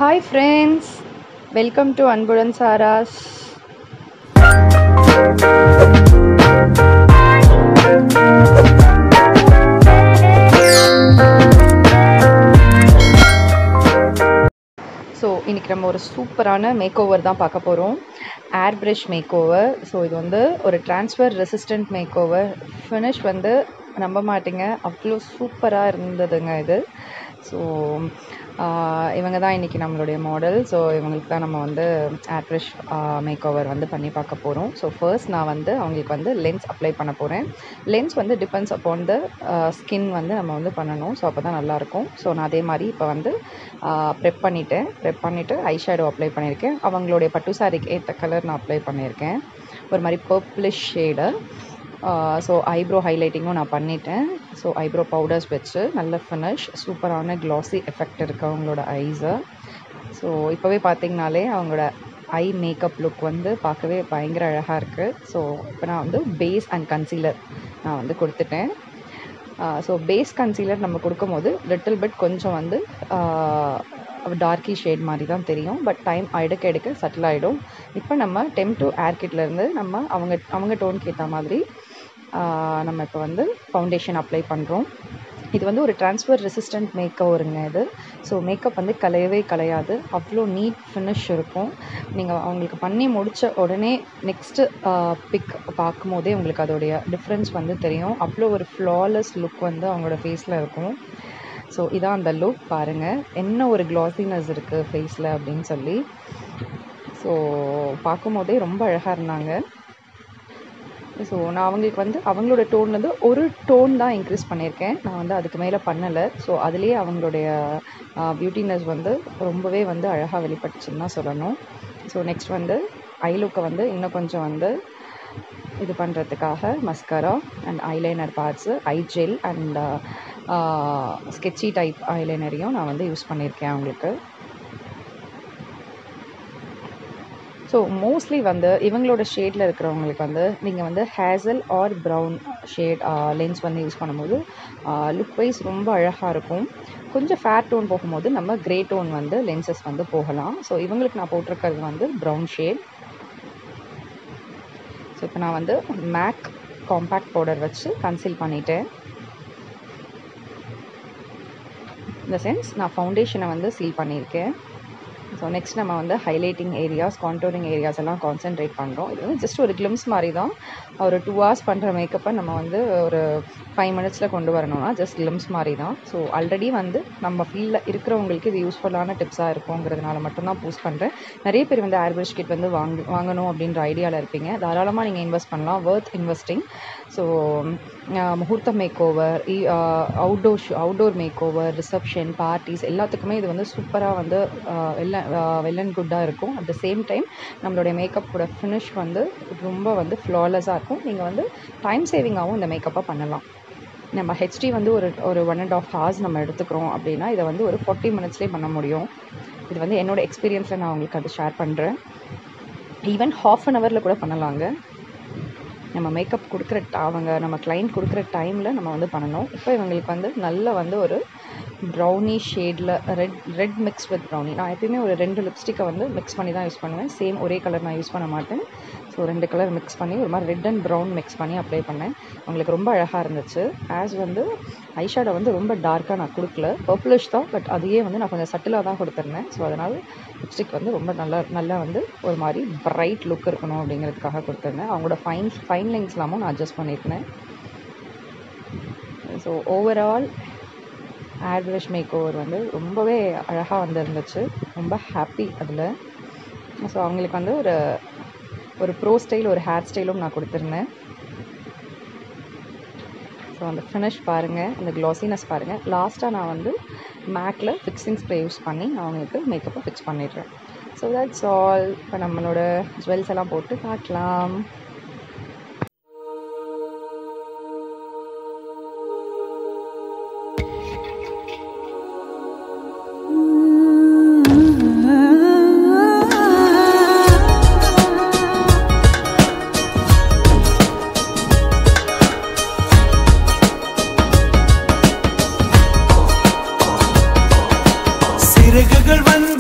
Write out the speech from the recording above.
hi friends welcome to அன்புடன் சாராஸ் so இன்றைக்கி நம்ம ஒரு சூப்பரான மேக் ஓவர் தான் பார்க்க போகிறோம் air brush make over so இது வந்து ஒரு transfer resistant make over finish வந்து நம்ப மாட்டீங்க அவ்வளோ சூப்பராக இருந்ததுங்க இது ஸோ இவங்க தான் இன்றைக்கி நம்மளுடைய மாடல் ஸோ இவங்களுக்கு தான் நம்ம வந்து ஏர் ப்ரஷ் மேக் ஓவர் வந்து பண்ணி பார்க்க போகிறோம் ஸோ ஃபர்ஸ்ட் நான் வந்து அவங்களுக்கு வந்து லென்ஸ் அப்ளை பண்ண போகிறேன் லென்ஸ் வந்து டிபெண்ட்ஸ் அப்பான் த ஸ்கின் வந்து நம்ம வந்து பண்ணணும் ஸோ அப்போ தான் நல்லாயிருக்கும் ஸோ நான் அதே மாதிரி இப்போ வந்து ப்ரெப் பண்ணிவிட்டேன் ப்ரெப் பண்ணிவிட்டு ஐ ஷேடோ அப்ளை பண்ணியிருக்கேன் அவங்களுடைய பட்டு சாரிக்கு ஏற்ற கலர் நான் அப்ளை பண்ணியிருக்கேன் ஒரு மாதிரி பர்ப்ளிஷ் ஷேடு ஸோ ஐப்ரோ ஹைலைட்டிங்கும் நான் பண்ணிட்டேன் ஸோ ஐப்ரோ பவுடர்ஸ் வச்சு நல்ல ஃபினிஷ் சூப்பரான க்ளாஸி எஃபெக்ட் இருக்குது அவங்களோட ஐஸை ஸோ இப்போவே பார்த்தீங்கனாலே அவங்களோட ஐ மேக்கப் லுக் வந்து பார்க்கவே பயங்கர அழகாக இருக்குது ஸோ இப்போ நான் வந்து பேஸ் அண்ட் கன்சீலர் நான் வந்து கொடுத்துட்டேன் ஸோ பேஸ் கன்சீலர் நம்ம கொடுக்கும்போது லிட்டில் பிட் கொஞ்சம் வந்து டார்க்கி ஷேட் மாதிரி தான் தெரியும் பட் டைம் எடுக்க எடுக்க சட்டில் ஆகிடும் இப்போ நம்ம டெம் டு ஏர் கிட்லேருந்து நம்ம அவங்க அவங்க டோனுக்கு ஏற்ற மாதிரி நம்ம இப்போ வந்து ஃபவுண்டேஷன் அப்ளை பண்ணுறோம் இது வந்து ஒரு ட்ரான்ஸ்ஃபர் ரெசிஸ்டன்ட் மேக்கவருங்க இது ஸோ மேக்கப் வந்து கலையவே கலையாது அவ்வளோ நீட் ஃபினிஷ் இருக்கும் நீங்கள் அவங்களுக்கு பண்ணி முடித்த உடனே நெக்ஸ்ட்டு பிக் பார்க்கும் போதே உங்களுக்கு அதோடைய டிஃப்ரென்ஸ் வந்து தெரியும் அவ்வளோ ஒரு ஃப்ளாலெஸ் லுக் வந்து அவங்களோட ஃபேஸில் இருக்கும் ஸோ இதான் அந்த லுக் பாருங்கள் என்ன ஒரு க்ளாஸினஸ் இருக்குது ஃபேஸில் அப்படின்னு சொல்லி ஸோ பார்க்கும் போதே ரொம்ப அழகாக இருந்தாங்க ஸோ நான் அவங்களுக்கு வந்து அவங்களோட டோன்லேருந்து ஒரு டோன் தான் இன்க்ரீஸ் பண்ணியிருக்கேன் நான் வந்து அதுக்கு மேலே பண்ணலை ஸோ அதுலேயே அவங்களுடைய பியூட்டினஸ் வந்து ரொம்பவே வந்து அழகாக வெளிப்பட்டுச்சுன்னு தான் சொல்லணும் ஸோ நெக்ஸ்ட் வந்து ஐ லுக்கை வந்து இன்னும் கொஞ்சம் வந்து இது பண்ணுறதுக்காக mascara and eyeliner parts eye gel and sketchy type ஐலைனரையும் நான் வந்து யூஸ் பண்ணியிருக்கேன் அவங்களுக்கு ஸோ மோஸ்ட்லி வந்து இவங்களோட ஷேடில் இருக்கிறவங்களுக்கு வந்து நீங்கள் வந்து hazel or brown shade lens வந்து யூஸ் பண்ணும்போது லுக் வைஸ் ரொம்ப அழகாக இருக்கும் கொஞ்சம் ஃபேர் டோன் போகும்போது நம்ம க்ரே டோன் வந்து லென்சஸ் வந்து போகலாம் ஸோ இவங்களுக்கு நான் போட்டிருக்கிறது வந்து ப்ரௌன் ஷேட் ஸோ இப்போ நான் வந்து மேக் காம்பேக்ட் பவுடர் வச்சு கன்சீல் பண்ணிட்டேன் இந்த சென்ஸ் நான் ஃபவுண்டேஷனை வந்து சீல் பண்ணியிருக்கேன் ஸோ நெக்ஸ்ட் நம்ம வந்து ஹைலைட்டிங் ஏரியாஸ் கான்டோரிங் ஏரியாஸ் எல்லாம் கான்சென்ட்ரேட் பண்ணுறோம் இது வந்து ஜஸ்ட் ஒரு கிளிம்ஸ் மாதிரி தான் ஒரு டூ ஹவர்ஸ் பண்ணுற மேக்கப்பை நம்ம வந்து ஒரு ஃபைவ் மினிட்ஸில் கொண்டு வரணும்னா ஜஸ்ட் கிளிம்ஸ் மாதிரி தான் ஸோ ஆல்ரெடி வந்து நம்ம ஃபீல்டில் இருக்கிறவங்களுக்கு இது யூஸ்ஃபுல்லான டிப்ஸாக இருக்குங்கிறதுனால மட்டும்தான் பூஸ்ட் பண்ணுறேன் நிறைய பேர் வந்து ஏர் ப்ரஷ் கிட் வந்து வாங்கி வாங்கணும் அப்படின்ற ஐடியாவில் இருப்பீங்க தாராளமாக நீங்கள் இன்வெஸ்ட் பண்ணலாம் ஒர்த் இன்வெஸ்டிங் ஸோ முகூர்த்த make over outdoor outdoor make over reception parties எல்லாத்துக்குமே இது வந்து சூப்பராக வந்து வெள்ள வெல் அண்ட் குட்டாக இருக்கும் அட் த சேம் டைம் நம்மளுடைய மேக்கப்போட ஃபினிஷ் வந்து ரொம்ப வந்து ஃப்ளாலெஸ்ஸாக இருக்கும் நீங்கள் வந்து டைம் சேவிங்காகவும் இந்த மேக்கப்பை பண்ணலாம் நம்ம ஹெச்டி வந்து ஒரு ஒரு ஒன் அண்ட் ஆஃப் ஹவர்ஸ் நம்ம எடுத்துக்கிறோம் அப்படின்னா இதை வந்து ஒரு ஃபார்ட்டி மினிட்ஸ்லேயே பண்ண முடியும் இது வந்து என்னோடய எக்ஸ்பீரியன்ஸில் நான் உங்களுக்கு அது ஷேர் பண்ணுறேன் ஈவன் ஹாஃப் அன் ஹவரில் கூட பண்ணலாங்க நம்ம மேக்கப் கொடுக்குற அவங்க நம்ம கிளைண்ட் கொடுக்குற டைமில் நம்ம வந்து பண்ணணும் இப்போ இவங்களுக்கு வந்து நல்ல வந்து ஒரு ப்ரௌனி ஷேடில் red red mix with browny நான் எப்பயுமே ஒரு ரெண்டு லிப்ஸ்டிக்கை வந்து மிக்ஸ் பண்ணி தான் யூஸ் பண்ணுவேன் சேம் ஒரே கலர் நான் யூஸ் பண்ண மாட்டேன் ஸோ ரெண்டு கலர் மிக்ஸ் பண்ணி ஒரு மாதிரி ரெட் அண்ட் ப்ரௌன் மிக்ஸ் பண்ணி அப்ளை பண்ணேன் அவங்களுக்கு ரொம்ப அழகாக இருந்துச்சு ஆஸ் வந்து ஐஷேடோ வந்து ரொம்ப டார்க்காக நான் கொடுக்கல பர்பிளிஷ் தான் பட் அதையே வந்து நான் கொஞ்சம் சட்டிலாக தான் கொடுத்துருந்தேன் ஸோ அதனால் லிப்ஸ்டிக் வந்து ரொம்ப நல்லா நல்லா வந்து ஒரு மாதிரி ப்ரைட் லுக் இருக்கணும் அப்படிங்கிறதுக்காக கொடுத்துருந்தேன் அவங்களோட ஃபைன் ஃபைன் லைன்ஸ் எல்லாமும் நான் அட்ஜஸ்ட் பண்ணியிருந்தேன் so overall air brush make over வந்து ரொம்பவே அழகாக வந்துருந்துச்சு ரொம்ப ஹாப்பி அதில் ஸோ அவங்களுக்கு வந்து ஒரு ஒரு ப்ரோ ஸ்டைல் ஒரு ஹேர் ஸ்டைலும் நான் கொடுத்துருந்தேன் ஸோ அந்த ஃபினிஷ் பாருங்கள் அந்த க்ளாஸினஸ் பாருங்கள் லாஸ்ட்டாக நான் வந்து மேக்கில் ஃபிக்ஸிங் ஸ்ப்ரே யூஸ் பண்ணி நான் அவங்களுக்கு மேக்கப்பை ஃபிக்ஸ் பண்ணிடுறேன் ஸோ தட்ஸ் ஆல் இப்போ நம்மளோட ஜுவல்ஸ் எல்லாம் போட்டு காட்டலாம் சிறகுகள் வந்து